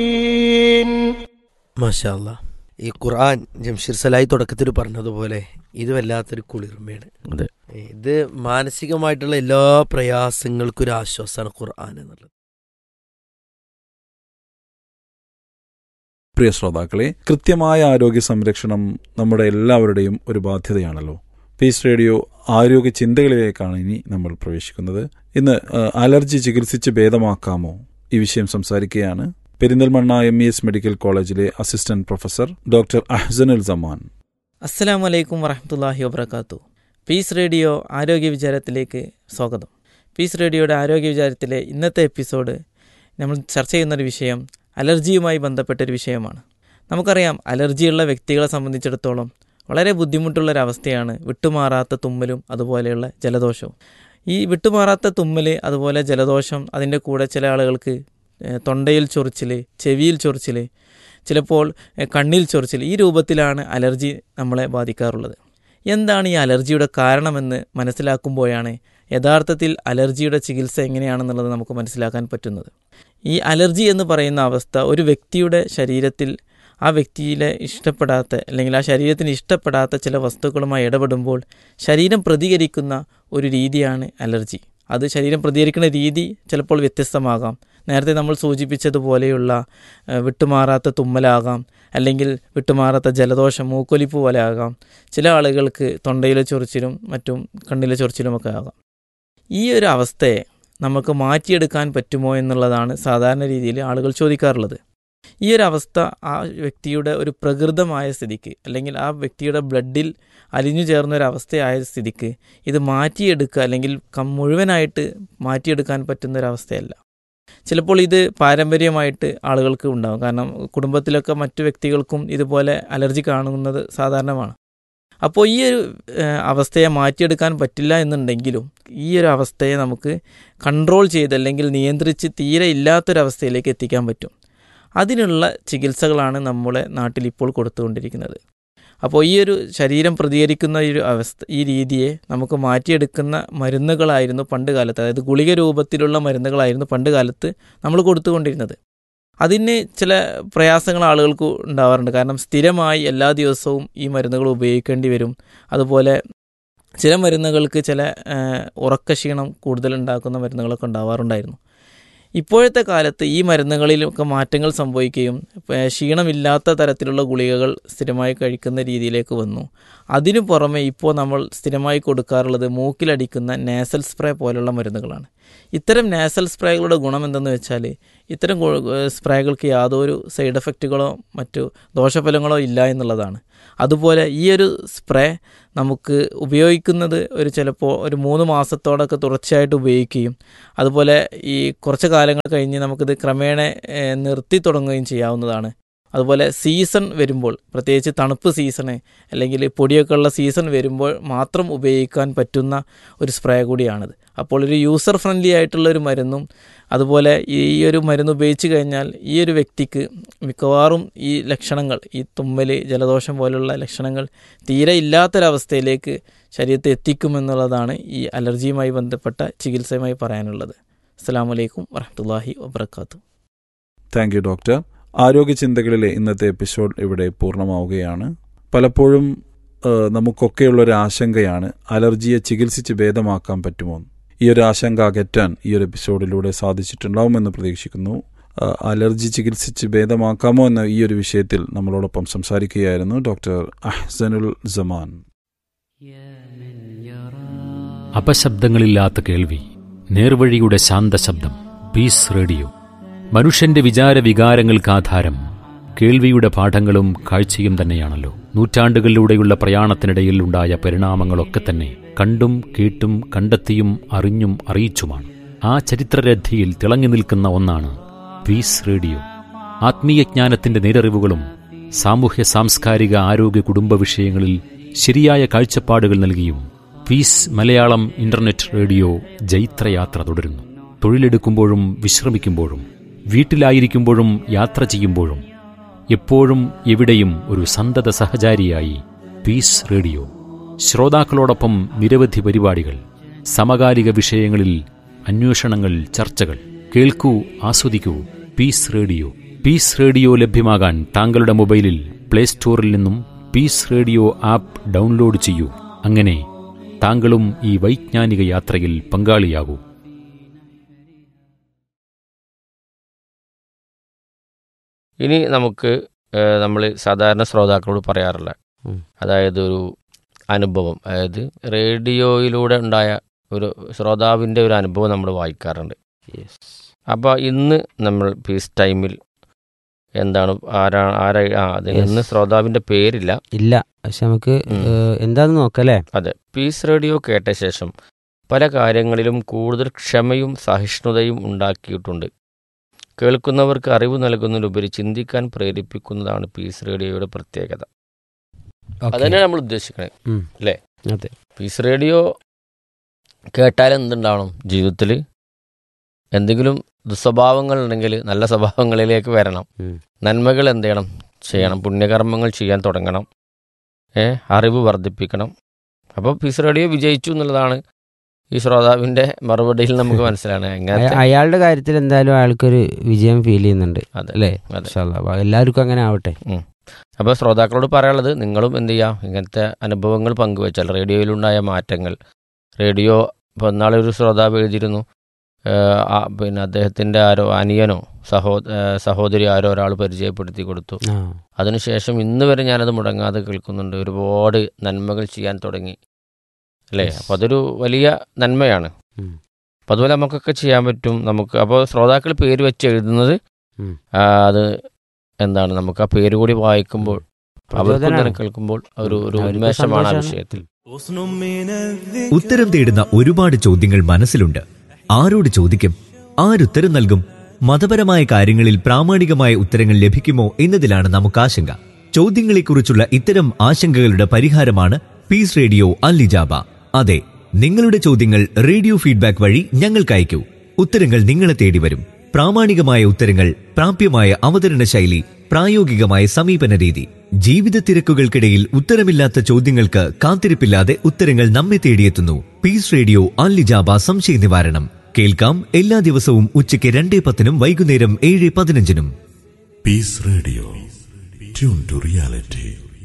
മാഷാല്ല ഈ ഖുർആൻ ജംഷീർ സലായി തുടക്കത്തിൽ പറഞ്ഞതുപോലെ ഇത് വല്ലാത്തൊരു കുളിർമയാണ് അതെ ഇത് മാനസികമായിട്ടുള്ള എല്ലാ പ്രയാസങ്ങൾക്കും ഒരു ആശ്വാസമാണ് ഖുർആൻ എന്നുള്ളത് പ്രിയ ശ്രോതാക്കളെ കൃത്യമായ ആരോഗ്യ സംരക്ഷണം നമ്മുടെ എല്ലാവരുടെയും ഒരു ബാധ്യതയാണല്ലോ പീസ് റേഡിയോ ആരോഗ്യ ചിന്തകളിലേക്കാണ് ഇനി നമ്മൾ പ്രവേശിക്കുന്നത് ഇന്ന് ആ, അലർജി ചികിത്സിച്ച് ഭേദമാക്കാമോ ഈ വിഷയം സംസാരിക്കുകയാണ് Perinthalmanna M E S medical കോളേജിലെ assistant professor doctor Ahsanul Saman അസ്സലാമു അലൈക്കും വറഹമത്തല്ലാഹി വബർക്കാത്തു പീസ് റേഡിയോ ആരോഗ്യ വിചാരത്തിലേക്ക് സ്വാഗതം പീസ് റേഡിയോയുടെ ആരോഗ്യ വിചാരത്തിലെ ഇന്നത്തെ എപ്പിസോഡ് നമ്മൾ ചർച്ച ചെയ്യുന്നൊരു വിഷയം അലർജിയുമായി ബന്ധപ്പെട്ടൊരു വിഷയമാണ് നമുക്കറിയാം അലർജിയുള്ള വ്യക്തികളെ സംബന്ധിച്ചിടത്തോളം വളരെ ബുദ്ധിമുട്ടുള്ളൊരവസ്ഥയാണ് വിട്ടുമാറാത്ത തുമ്മലും അതുപോലെയുള്ള ജലദോഷവും ഈ വിട്ടുമാറാത്ത തുമ്മൽ അതുപോലെ ജലദോഷം അതിൻ്റെ കൂടെ ചില ആളുകൾക്ക് ഏഹ്, തൊണ്ടയിൽ ചൊറിച്ചിൽ ചെവിയിൽ ചൊറിച്ചിൽ ചിലപ്പോൾ ഏഹ്, കണ്ണിൽ ചൊറിച്ചിൽ ഈ രൂപത്തിലാണ് അലർജി നമ്മളെ ബാധിക്കാറുള്ളത് എന്താണ് ഈ അലർജിയുടെ കാരണമെന്ന് മനസ്സിലാക്കുമ്പോഴാണ് യഥാർത്ഥത്തിൽ അലർജിയുടെ ചികിത്സ എങ്ങനെയാണെന്നുള്ളത് നമുക്ക് മനസ്സിലാക്കാൻ പറ്റുന്നത് ഈ അലർജി എന്ന് പറയുന്ന അവസ്ഥ ഒരു വ്യക്തിയുടെ ശരീരത്തിൽ ആ വ്യക്തിയിലെ ഇഷ്ടപ്പെടാത്ത അല്ലെങ്കിൽ ആ ശരീരത്തിന് ഇഷ്ടപ്പെടാത്ത ചില വസ്തുക്കളുമായി ഇടപെടുമ്പോൾ ശരീരം പ്രതികരിക്കുന്ന ഒരു രീതിയാണ് അലർജി അത് ശരീരം പ്രതികരിക്കുന്ന രീതി ചിലപ്പോൾ വ്യത്യസ്തമാകാം നേരത്തെ നമ്മൾ സൂചിപ്പിച്ചതുപോലെയുള്ള ഏഹ്, വിട്ടുമാറാത്ത തുമ്മലാകാം അല്ലെങ്കിൽ വിട്ടുമാറാത്ത ജലദോഷം മൂക്കൊലിപ്പ് പോലെ ആകാം ചില ആളുകൾക്ക് തൊണ്ടയിലെ ചൊറിച്ചിലും മറ്റും കണ്ണിലെ ചൊറിച്ചിലുമൊക്കെ ആകാം ഈ ഒരു അവസ്ഥയെ നമുക്ക് മാറ്റിയെടുക്കാൻ പറ്റുമോ എന്നുള്ളതാണ് സാധാരണ രീതിയിൽ ആളുകൾ ചോദിക്കാറുള്ളത് ഈ ഒരു അവസ്ഥ ആ വ്യക്തിയുടെ ഒരു പ്രകൃതമായ സ്ഥിതിക്ക് അല്ലെങ്കിൽ ആ വ്യക്തിയുടെ ബ്ലഡിൽ അലിഞ്ഞു ചേർന്ന ഒരു അവസ്ഥയായ സ്ഥിതിക്ക് ഇത് മാറ്റിയെടുക്കുക അല്ലെങ്കിൽ കം- മുഴുവനായിട്ട് മാറ്റിയെടുക്കാൻ പറ്റുന്ന ഒരു അവസ്ഥയല്ല ചിലപ്പോൾ ഇത് പാരമ്പര്യമായിട്ട് ആളുകൾക്ക് ഉണ്ടാകും കാരണം കുടുംബത്തിലൊക്കെ മറ്റു വ്യക്തികൾക്കും ഇതുപോലെ അലർജി കാണുന്നത് സാധാരണമാണ് അപ്പോൾ ഈ ഒരു ഏഹ്, അവസ്ഥയെ മാറ്റിയെടുക്കാൻ പറ്റില്ല എന്നുണ്ടെങ്കിലും ഈ ഒരു അവസ്ഥയെ നമുക്ക് കൺട്രോൾ ചെയ്ത് അല്ലെങ്കിൽ നിയന്ത്രിച്ച് തീരെ ഇല്ലാത്തൊരവസ്ഥയിലേക്ക് എത്തിക്കാൻ പറ്റും അതിനുള്ള ചികിത്സകളാണ് നമ്മളെ നാട്ടിൽ ഇപ്പോൾ കൊടുത്തുകൊണ്ടിരിക്കുന്നത് അപ്പോൾ ഈ ഒരു ശരീരം പ്രതികരിക്കുന്ന ഈ ഒരു അവസ്ഥ ഈ രീതിയെ നമുക്ക് മാറ്റിയെടുക്കുന്ന മരുന്നുകളായിരുന്നു പണ്ട് കാലത്ത് അതായത് ഗുളിക രൂപത്തിലുള്ള മരുന്നുകളായിരുന്നു പണ്ട് കാലത്ത് നമ്മൾ കൊടുത്തുകൊണ്ടിരുന്നത് അതിന് ചില പ്രയാസങ്ങൾ ആളുകൾക്ക് ഉണ്ടാവാറുണ്ട് കാരണം സ്ഥിരമായി എല്ലാ ദിവസവും ഈ മരുന്നുകൾ ഉപയോഗിക്കേണ്ടി വരും അതുപോലെ ചില മരുന്നുകൾക്ക് ചില ആ, ഉറക്കക്ഷീണം കൂടുതൽ ഉണ്ടാക്കുന്ന മരുന്നുകളൊക്കെ ഉണ്ടാവാറുണ്ടായിരുന്നു ഇപ്പോഴത്തെ കാലത്ത് ഈ മരുന്നുകളിലൊക്കെ മാറ്റങ്ങൾ സംഭവിക്കുകയും ഏ, ക്ഷീണമില്ലാത്ത തരത്തിലുള്ള ഗുളികകൾ സ്ഥിരമായി കഴിക്കുന്ന രീതിയിലേക്ക് വന്നു അതിനു പുറമെ ഇപ്പോൾ നമ്മൾ സ്ഥിരമായി കൊടുക്കാറുള്ളത് മൂക്കിലടിക്കുന്ന നാസൽ സ്പ്രേ പോലുള്ള മരുന്നുകളാണ് ഇത്തരം നാസൽ സ്പ്രേകളുടെ ഗുണം എന്തെന്ന് വെച്ചാൽ ഇത്തരം ഗു- ഏ, സ്പ്രേകൾക്ക് യാതൊരു സൈഡ് എഫക്റ്റുകളോ മറ്റു ദോഷഫലങ്ങളോ ഇല്ല എന്നുള്ളതാണ് അതുപോലെ ഈ ഒരു സ്പ്രേ നമുക്ക് ഉപയോഗിക്കുന്നത് ഒരു ചിലപ്പോൾ ഒരു മൂന്ന് മാസത്തോടൊക്കെ തുടർച്ചയായിട്ട് ഉപയോഗിക്കുകയും അതുപോലെ ഈ കുറച്ച് കാലങ്ങൾ കഴിഞ്ഞ് നമുക്കിത് ക്രമേണ ഏ, നിർത്തി തുടങ്ങുകയും ചെയ്യാവുന്നതാണ് അതുപോലെ സീസൺ വരുമ്പോൾ പ്രത്യേകിച്ച് തണുപ്പ് സീസണ് അല്ലെങ്കിൽ പൊടിയൊക്കെ ഉള്ള സീസൺ വരുമ്പോൾ മാത്രം ഉപയോഗിക്കാൻ പറ്റുന്ന ഒരു സ്പ്രേ കൂടിയാണിത് അപ്പോൾ ഒരു യൂസർ ഫ്രണ്ട്ലി ആയിട്ടുള്ള ഒരു മരുന്നും അതുപോലെ ഈ ഒരു മരുന്ന് ഉപയോഗിച്ച് കഴിഞ്ഞാൽ ഈ ഒരു വ്യക്തിക്ക് മിക്കവാറും ഈ ലക്ഷണങ്ങൾ ഈ തുമ്മൽ ജലദോഷം പോലുള്ള ലക്ഷണങ്ങൾ തീരെ ഇല്ലാത്തൊരവസ്ഥയിലേക്ക് ശരീരത്തെ എത്തിക്കുമെന്നുള്ളതാണ് ഈ അലർജിയുമായി ബന്ധപ്പെട്ട ചികിത്സയുമായി പറയാനുള്ളത് അസ്സാം വലൈക്കും വറഹമത്തല്ലാഹി വബർക്കാത്തു താങ്ക് യു ഡോക്ടർ ആരോഗ്യ ചിന്തകളിലെ ഇന്നത്തെ എപ്പിസോഡ് ഇവിടെ പൂർണ്ണമാവുകയാണ് പലപ്പോഴും ആ, നമുക്കൊക്കെയുള്ള ഒരു ആശങ്കയാണ് അലർജിയെ ചികിത്സിച്ച് ഭേദമാക്കാൻ പറ്റുമോ എന്ന്. ഈ ഒരു ആശങ്ക അകറ്റാൻ ഈ ഒരു എപ്പിസോഡിലൂടെ സാധിച്ചിട്ടുണ്ടാവുമെന്ന് പ്രതീക്ഷിക്കുന്നു ആ, അലർജി ചികിത്സിച്ച് ഭേദമാക്കാമോ എന്ന ഈ ഒരു വിഷയത്തിൽ നമ്മളോടൊപ്പം സംസാരിക്കുകയായിരുന്നു ഡോക്ടർ അഹ്സനുൽ ജമാൻ അപശബ്ദങ്ങളില്ലാത്ത കേൾവി നേർവഴിയുടെ ശാന്തശബ്ദം പീസ് റേഡിയോ മനുഷ്യന്റെ വിചാര വികാരങ്ങൾക്ക് ആധാരം കേൾവിയുടെ പാഠങ്ങളും കാഴ്ചയും തന്നെയാണല്ലോ നൂറ്റാണ്ടുകളിലൂടെയുള്ള പ്രയാണത്തിനിടയിൽ ഉണ്ടായ പരിണാമങ്ങളൊക്കെ തന്നെ കണ്ടും കേട്ടും കണ്ടെത്തിയും അറിഞ്ഞും അറിയിച്ചുമാണ് ആ ചരിത്രരഥിയിൽ തിളങ്ങി നിൽക്കുന്ന ഒന്നാണ് പീസ് റേഡിയോ ആത്മീയജ്ഞാനത്തിന്റെ നേരറിവുകളും സാമൂഹ്യ സാംസ്കാരിക ആരോഗ്യ കുടുംബ വിഷയങ്ങളിൽ ശരിയായ കാഴ്ചപ്പാടുകൾ നൽകിയും പീസ് മലയാളം ഇന്റർനെറ്റ് റേഡിയോ ജൈത്രയാത്ര തുടരുന്നു തൊഴിലെടുക്കുമ്പോഴും വിശ്രമിക്കുമ്പോഴും വീട്ടിലായിരിക്കുമ്പോഴും യാത്ര ചെയ്യുമ്പോഴും എപ്പോഴും എവിടെയും ഒരു സന്തത സഹചാരിയായി പീസ് റേഡിയോ ശ്രോതാക്കളോടൊപ്പം നിരവധി പരിപാടികൾ സമകാലിക വിഷയങ്ങളിൽ അന്വേഷണങ്ങൾ ചർച്ചകൾ കേൾക്കൂ ആസ്വദിക്കൂ പീസ് റേഡിയോ പീസ് റേഡിയോ ലഭ്യമാകാൻ താങ്കളുടെ മൊബൈലിൽ പ്ലേ സ്റ്റോറിൽ നിന്നും പീസ് റേഡിയോ ആപ്പ് ഡൗൺലോഡ് ചെയ്യൂ അങ്ങനെ താങ്കളും ഈ വൈജ്ഞാനിക യാത്രയിൽ പങ്കാളിയാകൂ ഇനി നമുക്ക് നമ്മൾ സാധാരണ ശ്രോതാക്കളോട് പറയാറില്ല ഉം. അതായത് ഒരു അനുഭവം അതായത് റേഡിയോയിലൂടെ ഉണ്ടായ ഒരു ശ്രോതാവിൻ്റെ ഒരു അനുഭവം നമ്മൾ വായിക്കാറുണ്ട് അപ്പോൾ ഇന്ന് നമ്മൾ പീസ് ടൈമിൽ എന്താണ് ആരാ ആരാ ആ അതിന് Yes. ഇന്ന് ശ്രോതാവിൻ്റെ പേരില്ല ഇല്ല പക്ഷെ നമുക്ക് ഉം. ഏഹ്, എന്താന്ന് നോക്കല്ലേ അതെ പീസ് റേഡിയോ കേട്ട ശേഷം പല കാര്യങ്ങളിലും കൂടുതൽ ക്ഷമയും സഹിഷ്ണുതയും ഉണ്ടാക്കിയിട്ടുണ്ട് കേൾക്കുന്നവർക്ക് അറിവ് നൽകുന്നതിലുപരി ചിന്തിക്കാൻ പ്രേരിപ്പിക്കുന്നതാണ് പീസ് റേഡിയോയുടെ പ്രത്യേകത അതന്നെയാണ് നമ്മൾ ഉദ്ദേശിക്കുന്നത് ഉം. അല്ലേ അതെ പീസ് റേഡിയോ കേട്ടാൽ എന്തുണ്ടാവണം ജീവിതത്തിൽ എന്തെങ്കിലും ദുസ്വഭാവങ്ങൾ ഉണ്ടെങ്കിൽ നല്ല സ്വഭാവങ്ങളിലേക്ക് വരണം ഉം. നന്മകൾ എന്ത് ചെയ്യണം ചെയ്യണം പുണ്യകർമ്മങ്ങൾ ചെയ്യാൻ തുടങ്ങണം ഏ അറിവ് വർദ്ധിപ്പിക്കണം അപ്പോൾ പീസ് റേഡിയോ വിജയിച്ചു എന്നുള്ളതാണ് ഈ ശ്രോതാവിൻ്റെ മറുപടിയിൽ നമുക്ക് മനസ്സിലാണ് അയ- എങ്ങനത്തെ അയാളുടെ കാര്യത്തിൽ എന്തായാലും അയാൾക്കൊരു വിജയം ഫീൽ ചെയ്യുന്നുണ്ട് അതെ അല്ലേ അതെ ഇൻഷാ അല്ലാ. അപ്പൊ എല്ലാവർക്കും അങ്ങനെ ആവട്ടെ അപ്പോൾ ശ്രോതാക്കളോട് പറയാനുള്ളത് നിങ്ങളും എന്ത് ചെയ്യാം ഇങ്ങനത്തെ അനുഭവങ്ങൾ പങ്കുവെച്ചാൽ റേഡിയോയിലുണ്ടായ മാറ്റങ്ങൾ റേഡിയോ ഇപ്പോൾ ഇന്നാളെ ഒരു ശ്രോതാവ് എഴുതിയിരുന്നു ഏഹ്, ആ, പിന്നെ അദ്ദേഹത്തിൻ്റെ ആരോ അനിയനോ സഹോ ഏഹ്, സഹോദരി ആരോ ഒരാൾ പരിചയപ്പെടുത്തി കൊടുത്തു ആ അതിനുശേഷം ഇന്ന് വരെ ഞാനത് മുടങ്ങാതെ കേൾക്കുന്നുണ്ട് ഒരുപാട് നന്മകൾ ചെയ്യാൻ തുടങ്ങി അല്ലേ Yes. അപ്പോൾ അതൊരു വലിയ നന്മയാണ് ഉം. അപ്പോൾ അതുപോലെ നമുക്കൊക്കെ ചെയ്യാൻ പറ്റും നമുക്ക് അപ്പോൾ ശ്രോതാക്കൾ പേര് വെച്ച് എഴുതുന്നത് ഉം. ആ, അത് എന്താണ് നമുക്ക് ആ പേര് കൂടി വായിക്കുമ്പോൾ അവർക്കും പ്രചോദനാണ്. തന്നെ കേൾക്കുമ്പോൾ ഒരു ഒരു അവർക്ക് ഉന്മേഷമാണ് ആ സന്തോഷാണ്. വിഷയത്തിൽ ഉത്തരം തേടുന്ന ഒരുപാട് ചോദ്യങ്ങൾ മനസ്സിലുണ്ട് ആരോട് ചോദിക്കും ആരുത്തരം നൽകും മതപരമായ കാര്യങ്ങളിൽ പ്രാമാണികമായ ഉത്തരങ്ങൾ ലഭിക്കുമോ എന്നതിലാണ് നമുക്ക് ആശങ്ക ചോദ്യങ്ങളെക്കുറിച്ചുള്ള ഇത്തരം ആശങ്കകളുടെ പരിഹാരമാണ് പീസ് റേഡിയോ അല്ലിജാബ അതെ നിങ്ങളുടെ ചോദ്യങ്ങൾ റേഡിയോ ഫീഡ്ബാക്ക് വഴി ഞങ്ങൾക്ക് അയക്കൂ ഉത്തരങ്ങൾ നിങ്ങളെ തേടി വരും പ്രാമാണികമായ ഉത്തരങ്ങൾ പ്രാപ്യമായ അവതരണ ശൈലി പ്രായോഗികമായ സമീപന രീതി ജീവിത തിരക്കുകൾക്കിടയിൽ ഉത്തരമില്ലാത്ത ചോദ്യങ്ങൾക്ക് കാത്തിരിപ്പില്ലാതെ ഉത്തരങ്ങൾ നമ്മെ തേടിയെത്തുന്നു പീസ് റേഡിയോ അല്ലിജാബ സംശയ നിവാരണം കേൾക്കാം എല്ലാ ദിവസവും ഉച്ചയ്ക്ക് രണ്ടേ പത്തിനും വൈകുന്നേരം ഏഴ് പതിനഞ്ചിനും Peace Radio. Tune to reality.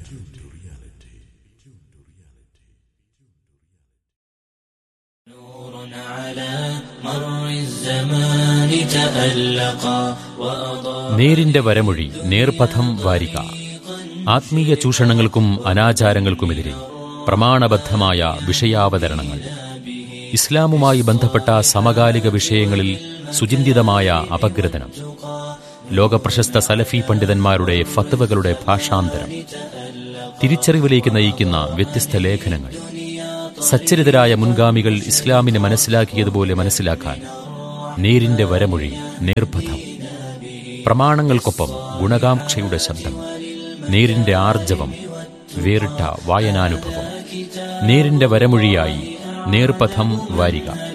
നേരിന്റെ വരമൊഴി നേർപഥം വാരിക ആത്മീയ ചൂഷണങ്ങൾക്കും അനാചാരങ്ങൾക്കുമെതിരെ പ്രമാണബദ്ധമായ വിഷയാവതരണങ്ങൾ ഇസ്ലാമുമായി ബന്ധപ്പെട്ട സമകാലിക വിഷയങ്ങളിൽ സുചിന്തിതമായ അപഗ്രഥനം ലോകപ്രശസ്ത സലഫി പണ്ഡിതന്മാരുടെ ഫത്വകളുടെ ഭാഷാന്തരം തിരിച്ചറിവിലേക്ക് നയിക്കുന്ന വ്യത്യസ്ത ലേഖനങ്ങൾ സച്ചരിതരായ മുൻഗാമികൾ ഇസ്ലാമിനെ മനസ്സിലാക്കിയതുപോലെ മനസ്സിലാക്കാൻ നേരിന്റെ വരമൊഴി നേർപഥം പ്രമാണങ്ങൾക്കൊപ്പം ഗുണകാംക്ഷയുടെ ശബ്ദം നേരിന്റെ ആർജവം വേറിട്ട വായനാനുഭവം നേരിന്റെ വരമൊഴിയായി നേർപഥം വാരിക